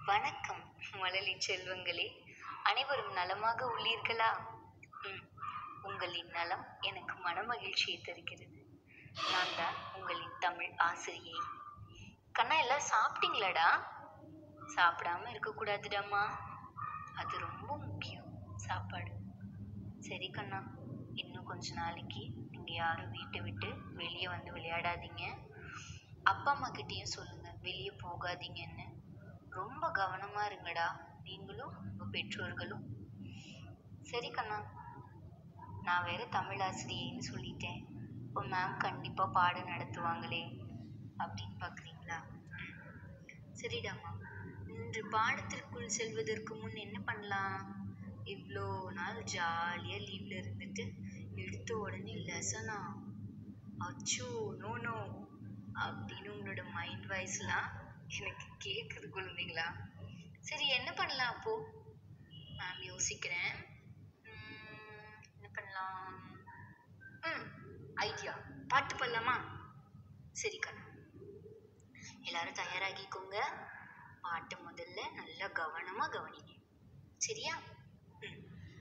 வணக்கம் மழலை செல்வங்களே அனைவரும் நலமாக உள்ளீர்களா ம், உங்களின் நலம் எனக்கு மனமகிழ்ச்சியை தருகிறது நான் தான் உங்களின் தமிழ் ஆசிரியை கண்ணா எல்லாம் சாப்பிட்டீங்களாடா சாப்பிடாம இருக்கக்கூடாதுடாம்மா அது ரொம்ப முக்கியம் சாப்பாடு சரி கண்ணா இன்னும் கொஞ்ச நாளைக்கு நீங்கள் யாரும் வீட்டை விட்டு வெளியே வந்து விளையாடாதீங்க அப்பா அம்மா கிட்டேயும் சொல்லுங்க வெளியே போகாதீங்கன்னு ரொம்ப கவனமா இருங்கடா நீங்களும் உங்க பெற்றோர்களும் சரி கண்ணா நான் வேற தமிழ் ஆசிரியைன்னு சொல்லிட்டேன் இப்போ மேம் கண்டிப்பா பாடம் நடத்துவாங்களே அப்படின்னு பார்க்குறீங்களா சரிடாம்மா இன்று பாடத்திற்குள் செல்வதற்கு முன் என்ன பண்ணலாம் இவ்வளோ நாள் ஜாலியாக லீவில் இருந்துட்டு எடுத்த உடனே லெசனா அச்சோ நோ நோ அப்படின்னு உங்களோட மைண்ட் வாய்ஸ்லாம் எனக்கு கேட்குது குழந்தைங்களா சரி என்ன பண்ணலாம் அப்போ மேம் யோசிக்கிறேன் உம், என்ன பண்ணலாம் ம் ஐடியா பாட்டு பண்ணலாமா சரி கண்ணா எல்லாரும் தயாராகிக்கோங்க பாட்டு முதல்ல நல்லா கவனமாக கவனிங்க சரியா ம்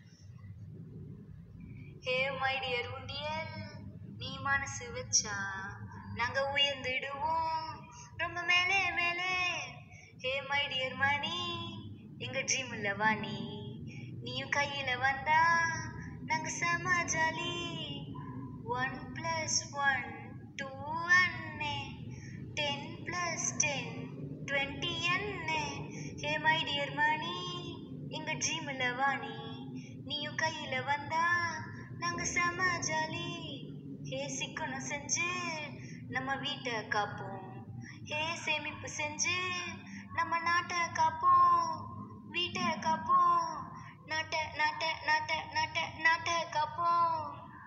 ஹே மை டியர் உண்டியல் நீ மனசு வச்சா நாங்க உயர்ந்துடுவோம் ரொம்ப மேலே மேலே ஹே மை டியர் மணி எங்க ட்ரீம்ல வா நீ நீயும் கையில வந்தா நாங்க செம jolly one plus one two அண்ணே டென் பிளஸ் டென் டுவெண்ட்டி அண்ணே ஹே மை டியர் மணி எங்க ட்ரீம்ல வா நீ நீயும் கையில வந்தா நாங்க செம ஜாலி ஹே சிக்கனம் செஞ்சு நம்ம வீட்டை காப்போம் ஹே சேமிப்பு செஞ்சு நம்ம நாட்டை காப்போம் வீட்டை காப்போம் நாட்டை நாட்டை நாட்டை நாட்டை நாட்டை காப்போம்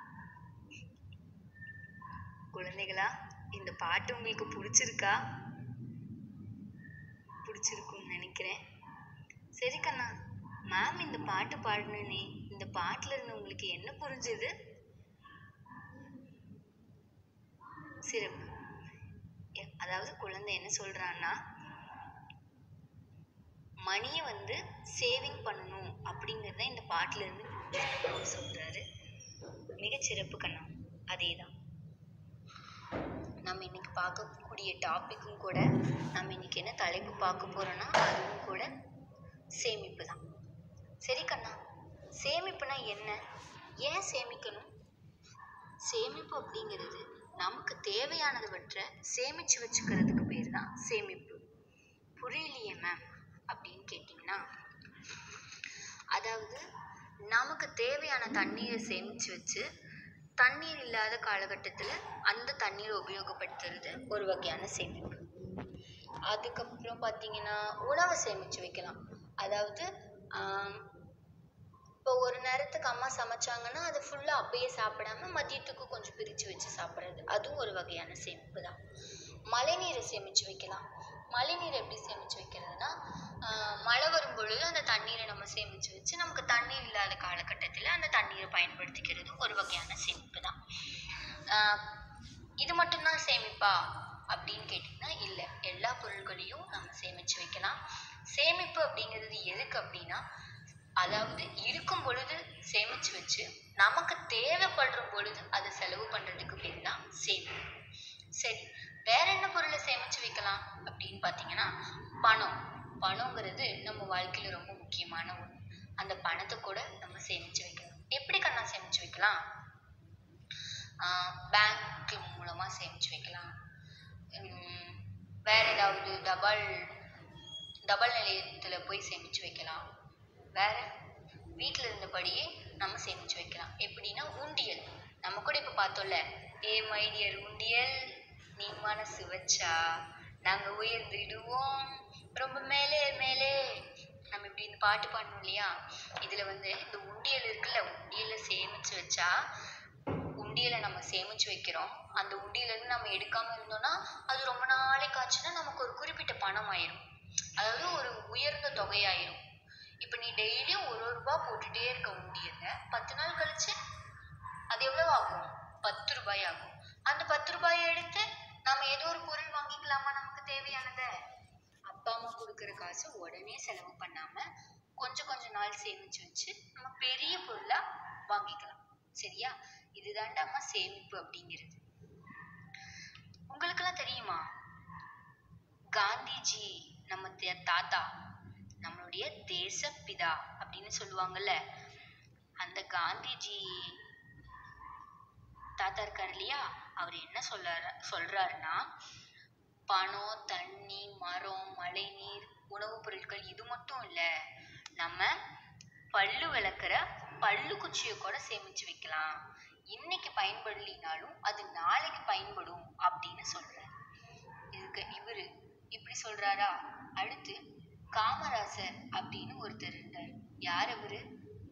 குழந்தைகளா இந்த பாட்டு உங்களுக்கு பிடிச்சிருக்கா பிடிச்சிருக்கும்னு நினைக்கிறேன் சரி கண்ணா மேம் இந்த பாட்டு பாடினே இந்த பாட்டுல இருந்து உங்களுக்கு என்ன புரிஞ்சது சிறப்பு எ- அதாவது குழந்தை என்ன சொல்றான்னா மணியை வந்து சேவிங் பண்ணணும் அப்படிங்கிறத இந்த பாட்டுல இருந்து புரிஞ்சுக்கணும்னு அவர் சொல்றாரு மிகச்சிறப்பு கண்ணா அதேதான் நம்ம இன்னைக்கு பார்க்கக்கூடிய டாபிக்கும் கூட நம்ம இன்னைக்கு என்ன தலைப்பு பார்க்க போறோம்னா அதுவும் கூட சேமிப்பு தான் சரி கண்ணா சேமிப்புனா என்ன ஏன் சேமிக்கணும் சேமிப்பு அப்படிங்கிறது நமக்கு தேவையானதுவற்றை சேமிச்சு வச்சுக்கிறதுக்கு பேர் தான் சேமிப்பு புரியலையே மேம் அப்படின்னு கேட்டிங்கன்னா அதாவது நமக்கு தேவையான தண்ணீரை சேமிச்சு வச்சு தண்ணீர் இல்லாத காலகட்டத்தில் அந்த தண்ணீரை உபயோகப்படுத்துறது ஒரு வகையான சேமிப்பு அதுக்கப்புறம் பார்த்தீங்கன்னா உணவை சேமிச்சு வைக்கலாம் அதாவது ஆம், இப்போ ஒரு நேரத்துக்கு அம்மா சமைச்சாங்கன்னா அதை ஃபுல்லாக அப்பயே சாப்பிடாம மதியத்துக்கு கொஞ்சம் பிரித்து வச்சு சாப்பிட்றது அதுவும் ஒரு வகையான சேமிப்பு தான் மழைநீரை சேமித்து வைக்கலாம் மழைநீர் எப்படி சேமித்து வைக்கிறதுனா ஆஹ், மழை வரும் பொழுது அந்த தண்ணீரை நம்ம சேமித்து வச்சு நமக்கு தண்ணீர் இல்லாத காலகட்டத்தில் அந்த தண்ணீரை பயன்படுத்திக்கிறதும் ஒரு வகையான சேமிப்பு தான் ஆஹ், இது மட்டும்தான் சேமிப்பா அப்படின்னு கேட்டிங்கன்னா இல்லை எல்லா பொருட்களையும் நம்ம சேமித்து வைக்கலாம் சேமிப்பு அப்படிங்கிறது எதுக்கு அப்படின்னா அதாவது இருக்கும் பொழுது சேமிச்சு வச்சு நமக்கு தேவைப்படுற பொழுது அதை செலவு பண்றதுக்கு பேர் தான் சேமிப்பு சரி வேற என்ன பொருளை சேமிச்சு வைக்கலாம் அப்படின்னு பார்த்தீங்கன்னா பணம் பணங்கிறது நம்ம வாழ்க்கையில ரொம்ப முக்கியமான ஒன்று அந்த பணத்தை கூட நம்ம சேமிச்சு வைக்கலாம் எப்படி கண்ணா சேமிச்சு வைக்கலாம் பேங்க் மூலமா சேமிச்சு வைக்கலாம் உம், வேற ஏதாவது தபால் தபால் நிலையத்தில் போய் சேமிச்சு வைக்கலாம் வேற வீட்டில் இருந்தபடியே நம்ம சேமிச்சு வைக்கலாம் எப்படின்னா உண்டியல் நம்ம கூட இப்போ பார்த்தோம்ல ஏ மைடியர் உண்டியல் நீ மனசு வச்சா நாங்கள் உயர்ந்துடுவோம் ரொம்ப மேலே மேலே நம்ம இப்படி இந்த பாட்டு பாடணும் இல்லையா இதில் வந்து இந்த உண்டியல் இருக்குல்ல உண்டியலை சேமிச்சு வச்சா உண்டியலை நம்ம சேமிச்சு வைக்கிறோம் அந்த உண்டியலேருந்து நம்ம எடுக்காம இருந்தோம்னா அது ரொம்ப நாளைக்கு ஆச்சுன்னா நமக்கு ஒரு குறிப்பிட்ட பணம் ஆயிரும் அதாவது ஒரு உயர்ந்த தொகையாயிரும் இப்போ நீ டெய்லியும் ஒரு ஒரு ரூபா போட்டுட்டே இருக்க உண்டியல்ல பத்து நாள் கழிச்சு அது எவ்வளவு ஆகும் பத்து ரூபாய் ஆகும் அந்த பத்து ரூபாயை எடுத்து நம்ம ஏதோ ஒரு பொருள் வாங்கிக்கலாமா நமக்கு தேவையானதை அப்பா அம்மா கொடுக்குற காசை உடனே செலவு பண்ணாம கொஞ்சம் கொஞ்ச நாள் சேமிச்சு வச்சு நம்ம பெரிய பொருளா வாங்கிக்கலாம் சரியா இதுதான்டா அம்மா சேமிப்பு அப்படிங்கிறது உங்களுக்கெல்லாம் தெரியுமா காந்திஜி நம்ம தே- தாத்தா நம்மளுடைய தேசப்பிதா அப்படின்னு சொல்லுவாங்கல்ல அந்த காந்திஜி தாத்தா இருக்காரு இல்லையா அவர் என்ன சொல்றாரு சொல்றாருன்னா பணம் தண்ணி மரம் மழைநீர் உணவுப் பொருட்கள் இது மட்டும் இல்ல நம்ம பல்லு விளக்குற பல்லு குச்சியை கூட சேமிச்சு வைக்கலாம் இன்னைக்கு பயன்படலினாலும் அது நாளைக்கு பயன்படும் அப்படின்னு சொல்றாரு இதுக்கு இவரு இப்படி சொல்றாரா அடுத்து காமராசர் அப்படின்னு ஒருத்தர் இருந்தார் யார் அவரு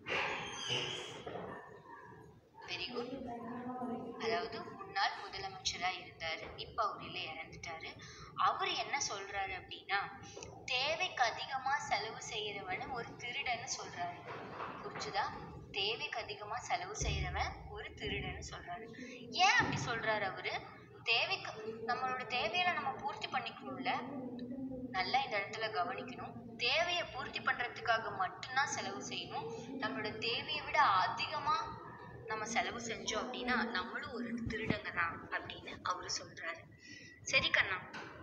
வெரி குட் அதாவது முன்னாள் முதலமைச்சரா இருந்தாரு இப்ப அவர் இல்ல இறந்துட்டாரு அவர் என்ன சொல்றாரு அப்படின்னா தேவைக்கு அதிகமா செலவு செய்யறவன ஒரு திருடன்னு சொல்றாரு புரிஞ்சுதா தேவைக்கு அதிகமா செலவு செய்யறவன் ஒரு திருடன்னு சொல்றாரு ஏன் அப்படி சொல்றாரு அவரு தேவைக்கு நம்மளோட தேவையெல்லாம் நம்ம பூர்த்தி பண்ணிக்கணும்ல நல்லா இந்த இடத்துல கவனிக்கணும் தேவையை பூர்த்தி பண்றதுக்காக மட்டும்தான் செலவு செய்யணும் நம்மளோட தேவையை விட அதிகமா நம்ம செலவு செஞ்சோம் அப்படின்னா நம்மளும் ஒரு திருடங்க தான் அப்படின்னு அவரு சொல்றாரு சரி கண்ணா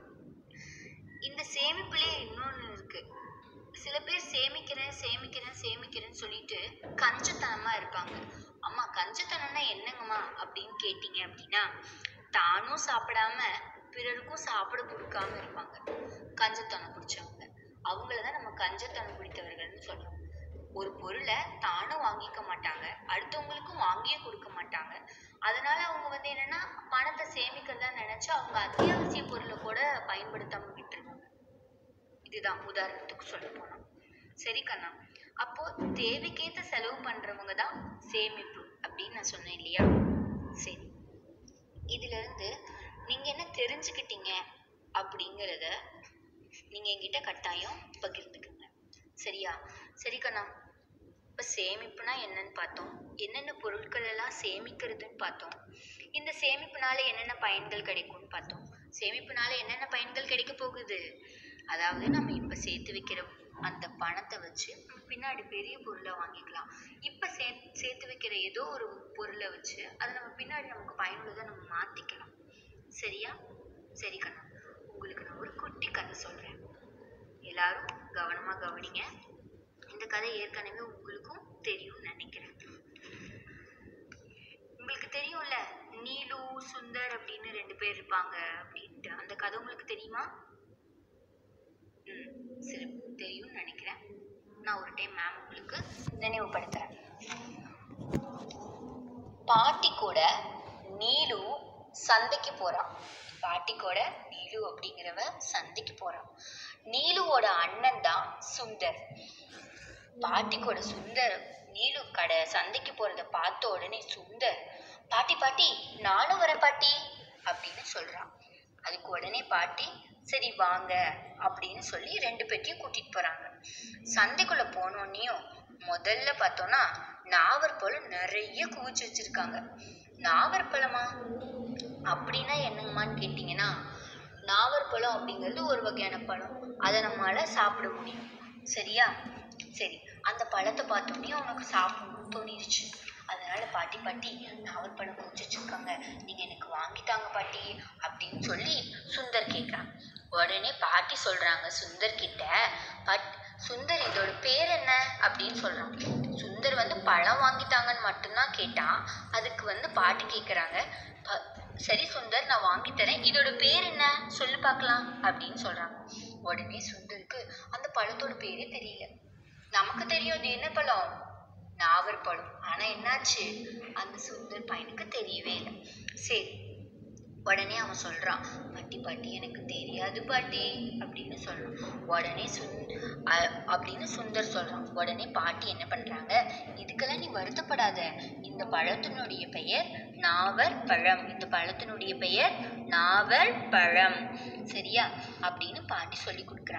இந்த சேமிப்புலயே இன்னொன்னு இருக்கு சில பேர் சேமிக்கிறேன் சேமிக்கிறேன் சேமிக்கிறேன்னு சொல்லிட்டு கஞ்சத்தனமா இருப்பாங்க அம்மா கஞ்சத்தனம்னா என்னங்கம்மா அப்படின்னு கேட்டீங்க அப்படின்னா தானும் சாப்பிடாம பிறருக்கும் சாப்பிட கொடுக்காம இருப்பாங்க கஞ்சத்தனம் பிடிச்சவங்க அவங்கள தான் நம்ம கஞ்சத்தனம் பிடித்தவர்கள்னு சொல்றோம் ஒரு பொருளை தானும் வாங்கிக்க மாட்டாங்க அடுத்தவங்களுக்கும் வாங்கியே கொடுக்க மாட்டாங்க அதனால அவங்க வந்து என்னன்னா பணத்தை சேமிக்கிறதா நினைச்சு அவங்க அத்தியாவசிய பொருளை கூட பயன்படுத்தாம விட்டுருவாங்க இதுதான் உதாரணத்துக்கு சொல்ல போனா சரி கண்ணா அப்போ தேவைக்கேத்த செலவு பண்றவங்க தான் சேமிப்பு அப்படின்னு நான் சொன்னேன் இல்லையா சரி இதுல இருந்து நீங்க என்ன தெரிஞ்சுக்கிட்டீங்க அப்படிங்கிறத நீங்க என்கிட்ட கட்டாயம் பகிர்ந்துக்குங்க சரியா சரி கண்ணா இப்ப சேமிப்புனா என்னன்னு பார்த்தோம் என்னென்ன பொருட்கள் எல்லாம் சேமிக்கிறதுன்னு பார்த்தோம் இந்த சேமிப்புனால என்னென்ன பயன்கள் கிடைக்கும்னு பார்த்தோம் சேமிப்புனால என்னென்ன பயன்கள் கிடைக்க போகுது அதாவது நம்ம இப்ப சேர்த்து வைக்கிற அந்த பணத்தை வச்சு நம்ம பின்னாடி பெரிய பொருளை வாங்கிக்கலாம் இப்ப சே சேர்த்து வைக்கிற ஏதோ ஒரு பொருளை வச்சு அதை நம்ம பின்னாடி நமக்கு பயனுள்ளதை நம்ம மாத்திக்கலாம் சரியா சரி கண்ணா உங்களுக்கு நான் ஒரு குட்டி கதை சொல்றேன் எல்லாரும் கவனமா கவனிங்க இந்த கதை ஏற்கனவே உங்களுக்கும் தெரியும்னு நினைக்கிறேன் உங்களுக்கு தெரியும்ல நீலு சுந்தர் அப்படின்னு ரெண்டு பேர் இருப்பாங்க அப்படின்ட்டு அந்த கதை உங்களுக்கு தெரியுமா ம் சரி தெரியும்னு நினைக்கிறேன் நான் ஒரு டைம் மேம் உங்களுக்கு நினைவுபடுத்துறேன் பாட்டி கூட நீலு சந்தைக்கு போறான் பாட்டி கூட நீலு அப்படிங்கிறவ சந்தைக்கு போறான் நீலுவோட அண்ணன் தான் சுந்தர் பாட்டி கூட சுந்தர் நீலு கடை சந்தைக்கு போறத பார்த்த உடனே சுந்தர் பாட்டி பாட்டி நானும் வரேன் பாட்டி அப்படின்னு சொல்றான் அதுக்கு உடனே பாட்டி சரி வாங்க அப்படின்னு சொல்லி ரெண்டு பேர்த்தையும் கூட்டிட்டு போறாங்க சந்தைக்குள்ள போனோடனையும் முதல்ல பார்த்தோம்னா நாவற்பழம் நிறைய குவிச்சு வச்சிருக்காங்க நாவற்பழமா அப்படின்னா என்னங்கம்மான்னு கேட்டிங்கன்னா நாவற்பழம் அப்படிங்கிறது ஒரு வகையான பழம் அதை நம்மளால சாப்பிட முடியும் சரியா சரி அந்த பழத்தை பார்த்தோன்னே உனக்கு சாப்பிடணும்னு தோணிருச்சு அதனால பாட்டி பாட்டி நாவற்பழம் குவிச்சு வச்சிருக்காங்க நீங்க எனக்கு வாங்கித்தாங்க பாட்டி அப்படின்னு சொல்லி சுந்தர் கேட்குறான் உடனே பாட்டி சொல்றாங்க சுந்தர் கிட்ட பட் சுந்தர் இதோட பேர் என்ன அப்படின்னு சொல்றான் சுந்தர் வந்து பழம் வாங்கித்தாங்கன்னு மட்டும்தான் கேட்டான் அதுக்கு வந்து பாட்டி கேட்குறாங்க சரி சுந்தர் நான் வாங்கி தரேன் இதோட பேர் என்ன சொல்லு பார்க்கலாம் அப்படின்னு சொல்றாங்க உடனே சுந்தருக்கு அந்த பழத்தோட பேரே தெரியல நமக்கு தெரியும் அது என்ன பழம் நாவற்பழம் ஆனா என்னாச்சு அந்த சுந்தர் பையனுக்கு தெரியவே இல்லை சரி உடனே அவன் சொல்றான் பாட்டி பாட்டி எனக்கு தெரியாது பாட்டி அப்படின்னு சொல்றான் உடனே சுந் அ- அப்படின்னு சுந்தர் சொல்றான் உடனே பாட்டி என்ன பண்றாங்க இதுக்கெல்லாம் நீ வருத்தப்படாத இந்த பழத்தினுடைய பெயர் நாவர் பழம் இந்த பழத்தினுடைய பெயர் நாவர் பழம் சரியா அப்படின்னு பாட்டி சொல்லி கொடுக்குறாங்க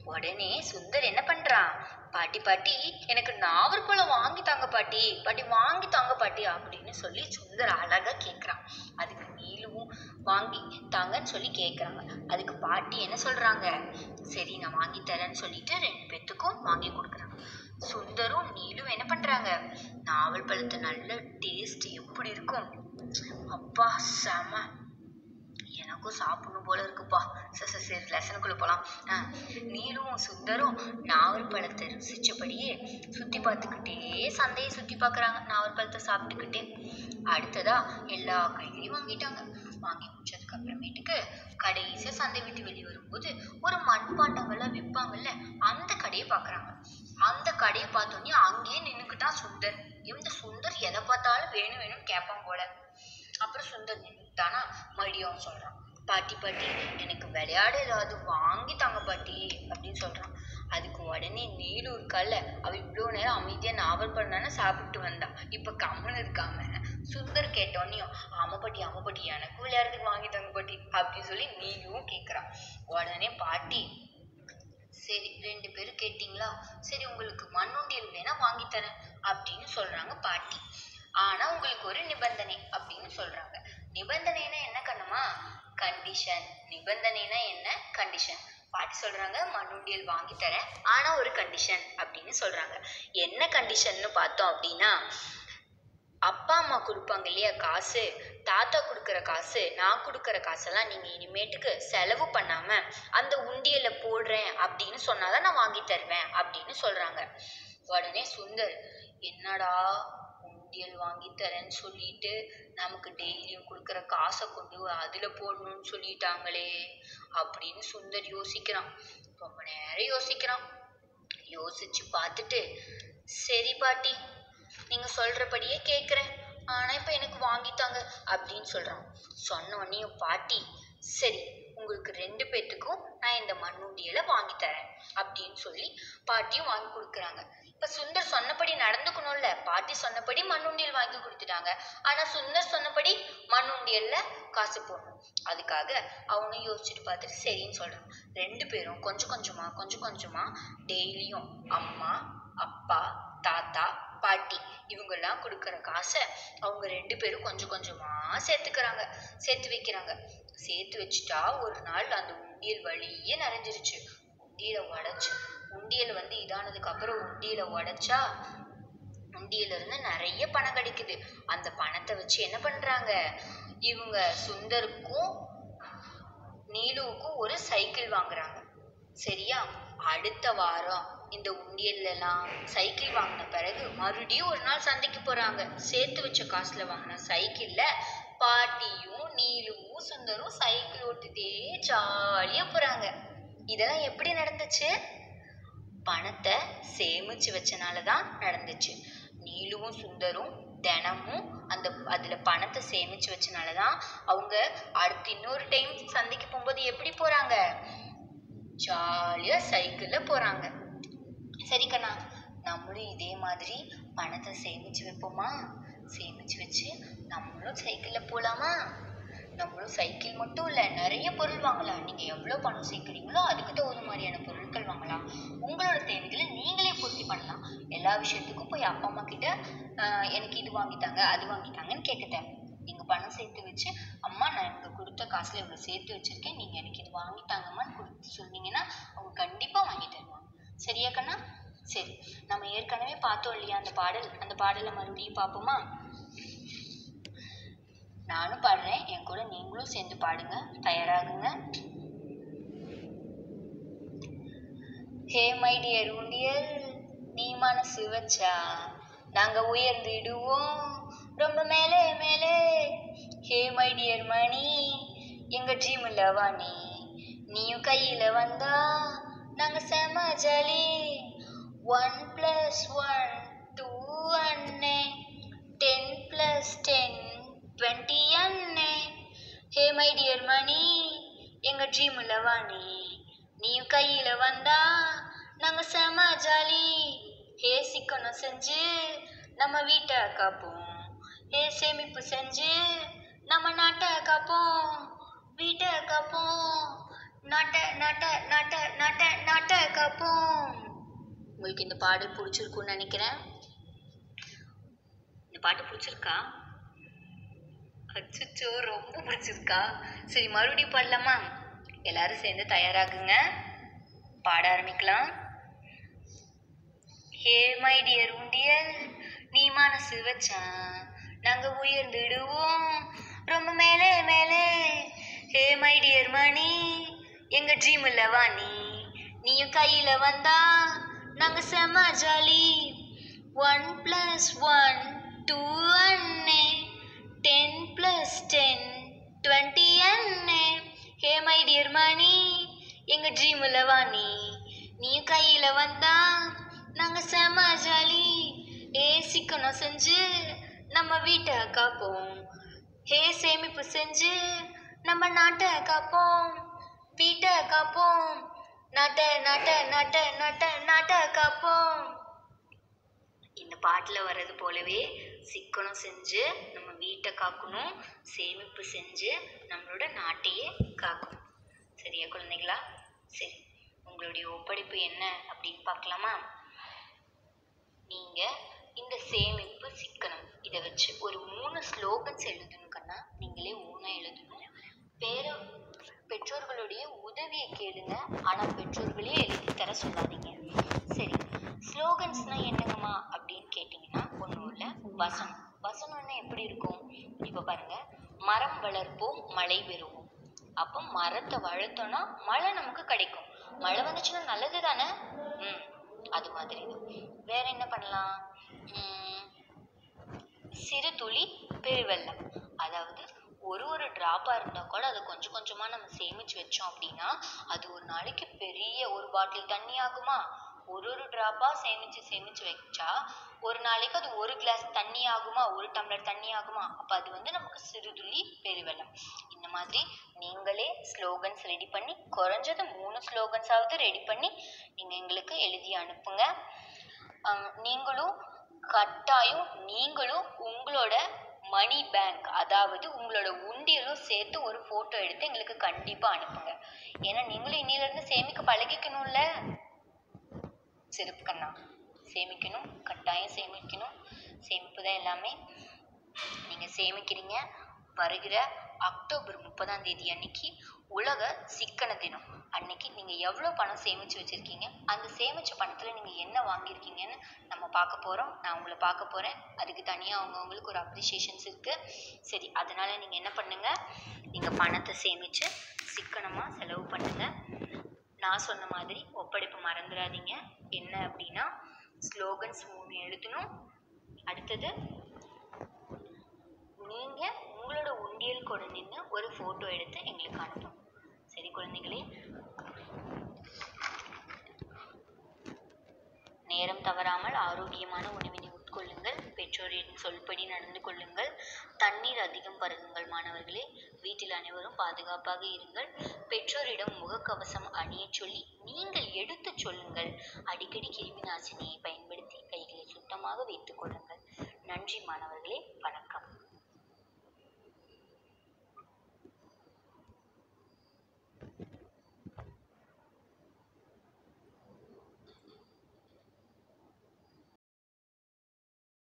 உடனே சுந்தர் என்ன பண்றான் பாட்டி பாட்டி எனக்கு நாவற்பழம் வாங்கி தாங்க பாட்டி பாட்டி வாங்கி தாங்க பாட்டி அப்படின்னு சொல்லி சுந்தர் அழகா கேக்குறான் அதுக்கு நீலுவும் வாங்கி தாங்கன்னு சொல்லி கேக்குறாங்க அதுக்கு பாட்டி என்ன சொல்றாங்க சரி நான் வாங்கி தரேன்னு சொல்லிட்டு ரெண்டு பேத்துக்கும் வாங்கி கொடுக்குறாங்க சுந்தரும் நீலும் என்ன பண்றாங்க நாவல் பழத்தை நல்ல டேஸ்ட் எப்படி இருக்கும் அப்பா செம எனக்கும் சாப்பிடணும் போல இருக்குப்பா சரி சரி சரி லெசனுக்குள்ள போலாம் ஆ, நீலும் சுந்தரும் நாவல் பழத்தை ருசிச்சபடியே சுத்தி பார்த்துக்கிட்டே சந்தையை சுத்தி பார்க்கறாங்க நாவல் பழத்தை சாப்பிட்டுக்கிட்டே அடுத்ததா எல்லா காய்கறியும் வாங்கிட்டாங்க வாங்கி முடிச்சதுக்கு அப்புறமேட்டுக்கு கடைசியா சந்தை விட்டு வெளியே வரும்போது ஒரு மண்பாண்டங்கள்லாம் விற்பாங்கல்ல அந்த கடையை பார்க்கறாங்க அந்த கடையை பார்த்தோன்னே அங்கேயே நின்னுக்கிட்டான் சுந்தர் இந்த சுந்தர் எதை பார்த்தாலும் வேணும் வேணும்னு கேட்பான் போல அப்புறம் சுந்தர் நின்னுட்டானா மறுபடியும் அவன் சொல்றான் பாட்டி பாட்டி எனக்கு விளையாட ஏதாவது வாங்கி தாங்க பாட்டி அப்படின்னு சொல்றான் அதுக்கு உடனே நீலு இருக்கால அவ இவ்வளோ நேரம் அமைதியா நாவல் பண்ணானே சாப்பிட்டு வந்தா இப்ப கம்முன்னு இருக்காம சுந்தர் கேட்டோன்னையும் ஆமா பாட்டி ஆமா பாட்டி எனக்கு விளையாடுறதுக்கு வாங்கி தாங்க பாட்டி அப்படின்னு சொல்லி நீயும் கேக்குறான் உடனே பாட்டி சரி ரெண்டு பேரும் கேட்டிங்களா சரி உங்களுக்கு மண்ணுண்டியல் வேணா வாங்கி தரேன் அப்படின்னு சொல்றாங்க பாட்டி ஆனா உங்களுக்கு ஒரு நிபந்தனை அப்படின்னு சொல்றாங்க நிபந்தனைனா என்ன கண்ணுமா கண்டிஷன் நிபந்தனைனா என்ன கண்டிஷன் பாட்டி சொல்றாங்க மண்ணுண்டியல் வாங்கி தரேன் ஆனா ஒரு கண்டிஷன் அப்படின்னு சொல்றாங்க என்ன கண்டிஷன்னு பார்த்தோம் அப்படின்னா அப்பா அம்மா கொடுப்பாங்க இல்லையா காசு தாத்தா கொடுக்குற காசு நான் கொடுக்குற காசெல்லாம் நீங்க இனிமேட்டுக்கு செலவு பண்ணாம அந்த உண்டியல்ல போடுறேன் அப்படின்னு சொன்னாதான் நான் வாங்கி தருவேன் அப்படின்னு சொல்றாங்க உடனே சுந்தர் என்னடா உண்டியல் வாங்கி தரேன்னு சொல்லிட்டு நமக்கு டெய்லியும் கொடுக்குற காசை கொண்டு அதுல போடணும்னு சொல்லிட்டாங்களே அப்படின்னு சுந்தர் யோசிக்கிறான் ரொம்ப நேரம் யோசிக்கிறான் யோசிச்சு பார்த்துட்டு சரி பாட்டி நீங்க சொல்றபடியே கேக்குறேன் ஆனா இப்ப எனக்கு வாங்கித்தாங்க அப்படின்னு சொல்றான் சொன்ன உடனே பாட்டி சரி உங்களுக்கு ரெண்டு பேத்துக்கும் நான் இந்த மண்ணுண்டியலை வாங்கி தரேன் அப்படின்னு சொல்லி பாட்டியும் வாங்கி கொடுக்குறாங்க இப்ப சுந்தர் சொன்னபடி நடந்துக்கணும்ல பாட்டி சொன்னபடி மண்ணுண்டியல் வாங்கி கொடுத்துட்டாங்க ஆனா சுந்தர் சொன்னபடி மண்ணுண்டியல்ல காசு போடணும் அதுக்காக அவனும் யோசிச்சுட்டு பார்த்துட்டு சரின்னு சொல்றான் ரெண்டு பேரும் கொஞ்சம் கொஞ்சமா கொஞ்சம் கொஞ்சமா டெய்லியும் அம்மா அப்பா தாத்தா பாட்டி இவங்கெல்லாம் கொடுக்குற காசை அவங்க ரெண்டு பேரும் கொஞ்சம் கொஞ்சமா சேர்த்துக்கிறாங்க சேர்த்து வைக்கிறாங்க சேர்த்து வச்சுட்டா ஒரு நாள் அந்த உண்டியல் வழியே நிறைஞ்சிருச்சு உண்டியலை உடைச்சு உண்டியல் வந்து இதானதுக்கு அப்புறம் உண்டியலை உடைச்சா உண்டியல இருந்து நிறைய பணம் கிடைக்குது அந்த பணத்தை வச்சு என்ன பண்றாங்க இவங்க சுந்தருக்கும் நீலுவுக்கும் ஒரு சைக்கிள் வாங்குறாங்க சரியா அடுத்த வாரம் இந்த உண்டியல்ல எல்லாம் சைக்கிள் வாங்கின பிறகு மறுபடியும் ஒரு நாள் சந்தைக்கு போறாங்க சேர்த்து வச்ச காசுல வாங்கின சைக்கிள்ல பாட்டியும் நீலுவும் சுந்தரும் சைக்கிள் ஓட்டிட்டே ஜாலியா போறாங்க இதெல்லாம் எப்படி நடந்துச்சு பணத்தை சேமிச்சு வச்சனால தான் நடந்துச்சு நீலுவும் சுந்தரும் தினமும் அந்த அதுல பணத்தை சேமிச்சு வச்சனால தான் அவங்க அடுத்து இன்னொரு டைம் சந்தைக்கு போகும்போது எப்படி போறாங்க ஜாலியா சைக்கிள்ல போறாங்க சரி கண்ணா நம்மளும் இதே மாதிரி பணத்தை சேமிச்சு வைப்போமா சேமிச்சு வச்சு நம்மளும் சைக்கிள்ல போலாமா நம்மளும் சைக்கிள் மட்டும் இல்லை நிறைய பொருள் வாங்கலாம் நீங்கள் எவ்வளோ பணம் சேர்க்குறீங்களோ அதுக்கு தகுந்த மாதிரியான பொருட்கள் வாங்கலாம் உங்களோட தேவைகளை நீங்களே பூர்த்தி பண்ணலாம் எல்லா விஷயத்துக்கும் போய் அப்பா அம்மா கிட்ட ஆஹ், எனக்கு இது வாங்கித்தாங்க அது வாங்கித்தாங்கன்னு கேட்க தேவை நீங்கள் பணம் சேர்த்து வச்சு அம்மா நான் எனக்கு கொடுத்த காசில் இவ்வளோ சேர்த்து வச்சுருக்கேன் நீங்கள் எனக்கு இது வாங்கித்தாங்கம்மான்னு கொடுத்து சொன்னீங்கன்னா அவங்க கண்டிப்பாக வாங்கி தருவாங்க சரியா கண்ணா சரி நம்ம ஏற்கனவே பார்த்தோம் இல்லையா அந்த பாடல் அந்த பாடலை மறுபடியும் பார்ப்போமா நானும் பாடுறேன் என் கூட நீங்களும் சேர்ந்து பாடுங்க தயாராகுங்க ஹே மை டியர் உண்டியல் நீ மனசு வச்சா நாங்க உயர்ந்திடுவோம் ரொம்ப மேலே மேலே ஹே மை டியர் மணி எங்க ட்ரீம்ல வாணி நீயும் கையில வந்தா நாங்க செம jolly one plus one two அண்ணே டென் பிளஸ் டென் டுவெண்ட்டி அண்ணே ஹே மை டியர் மணி எங்க ட்ரீம்ல வாணி நீயும் கையில வந்தா நாங்க செம ஜாலி ஹே சிக்கனம் செஞ்சு நம்ம வீட்டை காப்போம் ஹே சேமிப்பு செஞ்சு நம்ம நாட்டை காப்போம் வீட்டை காப்போம் நாட்டை நாட்டை நாட்டை நாட்டை நாட்டை காப்போம் உங்களுக்கு இந்த பாடல் பிடிச்சிருக்கும்னு நினைக்கிறேன் இந்த பாட்டு பிடிச்சிருக்கா அச்சோ ரொம்ப பிடிச்சிருக்கா சரி மறுபடியும் பாடலாமா எல்லாரும் சேர்ந்து தயாராகுங்க பாட ஆரம்பிக்கலாம் ஹே மை டியர் உண்டியல் நீ மனசு வச்சா நாங்க உயர்ந்துடுவோம் ரொம்ப மேலே மேலே ஹே மை டியர் மணி எங்க ட்ரீம்ல வா நீ நீயும் கையில வந்தா நாங்க செம jolly one plus one two அண்ணே டென் பிளஸ் டென் டுவெண்ட்டி அண்ணே ஹே மை டியர் மணி எங்க ட்ரீம்ல வா நீ நீயும் கையில வந்தா நாங்க செம ஜாலி ஏ சிக்கனம் செஞ்சு நம்ம வீட்டை காப்போம் ஹே சேமிப்பு செஞ்சு நம்ம நாட்டை காப்போம் வீட்டை காப்போம் நாட்டை நாட்டை நாட்டை நாட்டை நாட்டை காப்போம் இந்த பாட்டில் வர்றது போலவே சிக்கனம் செஞ்சு நம்ம வீட்டை காக்கணும் சேமிப்பு செஞ்சு நம்மளோட நாட்டையே காக்கணும் சரியா குழந்தைங்களா சரி உங்களுடைய ஒப்படைப்பு என்ன அப்படின்னு பார்க்கலாமா நீங்கள் இந்த சேமிப்பு சிக்கனம் இதை வச்சு ஒரு மூணு ஸ்லோகன்ஸ் எழுதணும் கண்ணா நீங்களே ஓனாக எழுதணும் பேர பெற்றோர்களுடைய உதவியை கேளுங்க ஆனால் பெற்றோர்களே எழுதி தர சொல்லாதீங்க சரி ஸ்லோகன்ஸ்னால் என்னங்கம்மா அப்படின்னு கேட்டிங்கன்னா ஒன்றும் இல்லை வசனம் வசனம்னா எப்படி இருக்கும் இப்போ பாருங்க மரம் வளர்ப்போம் மழை பெறுவோம் அப்போ மரத்தை வளர்த்தோன்னா மழை நமக்கு கிடைக்கும் மழை வந்துச்சுன்னா நல்லது தானே ம் அது மாதிரி தான் வேற என்ன பண்ணலாம் ம், சிறு துளி பெருவெள்ளம் அதாவது ஒரு ஒரு ட்ராப்பாக இருந்தால் கூட அதை கொஞ்சம் கொஞ்சமாக நம்ம சேமித்து வச்சோம் அப்படின்னா அது ஒரு நாளைக்கு பெரிய ஒரு பாட்டில் தண்ணி ஆகுமா ஒரு ஒரு ட்ராப்பாக சேமித்து சேமித்து வச்சா ஒரு நாளைக்கு அது ஒரு கிளாஸ் தண்ணி ஆகுமா ஒரு டம்ளர் தண்ணி ஆகுமா அப்போ அது வந்து நமக்கு சிறுதுளி பெருவெள்ளம் இந்த மாதிரி நீங்களே ஸ்லோகன்ஸ் ரெடி பண்ணி குறைஞ்சது மூணு ஸ்லோகன்ஸாவது ரெடி பண்ணி நீங்கள் எங்களுக்கு எழுதி அனுப்புங்க ஆம், நீங்களும் கட்டாயம் நீங்களும் உங்களோட மணி பேங்க் அதாவது உங்களோட உண்டியலும் சேர்த்து ஒரு ஃபோட்டோ எடுத்து எங்களுக்கு கண்டிப்பாக அனுப்புங்க ஏன்னா நீங்களும் இன்னிலேருந்து சேமிக்க பழகிக்கணும்ல சிறப்பு கண்ணா சேமிக்கணும் கட்டாயம் சேமிக்கணும் சேமிப்பு தான் எல்லாமே நீங்கள் சேமிக்கிறீங்க வருகிற அக்டோபர் முப்பதாம் தேதி அன்னைக்கு உலக சிக்கன தினம் அன்னைக்கு நீங்கள் எவ்வளோ பணம் சேமித்து வச்சுருக்கீங்க அந்த சேமித்த பணத்தில் நீங்கள் என்ன வாங்கியிருக்கீங்கன்னு நம்ம பார்க்க போகிறோம் நான் உங்களை பார்க்க போகிறேன் அதுக்கு தனியாக அவங்கவுங்களுக்கு ஒரு அப்ரிஷியேஷன்ஸ் இருக்குது சரி அதனால் நீங்கள் என்ன பண்ணுங்கள் நீங்கள் பணத்தை சேமித்து சிக்கனமாக செலவு பண்ணுங்கள் நான் சொன்ன மாதிரி ஒப்படைப்பு மறந்துடாதீங்க என்ன அப்படின்னா ஸ்லோகன்ஸ் மூணு எழுதணும் அடுத்தது நீங்கள் உங்களோட உண்டியல் கூட நின்று ஒரு ஃபோட்டோ எடுத்து எங்களுக்கு அனுப்பணும் சரி குழந்தைகளே நேரம் தவறாமல் ஆரோக்கியமான உணவினை உட்கொள்ளுங்கள் பெற்றோரின் சொல்படி நடந்து கொள்ளுங்கள் தண்ணீர் அதிகம் பருகுங்கள் மாணவர்களே வீட்டில் அனைவரும் பாதுகாப்பாக இருங்கள் பெற்றோரிடம் முகக்கவசம் அணியச் சொல்லி நீங்கள் எடுத்துச் சொல்லுங்கள் அடிக்கடி கிருமி நாசினியை பயன்படுத்தி கைகளை சுத்தமாக வைத்துக் கொள்ளுங்கள் நன்றி மாணவர்களே வணக்கம்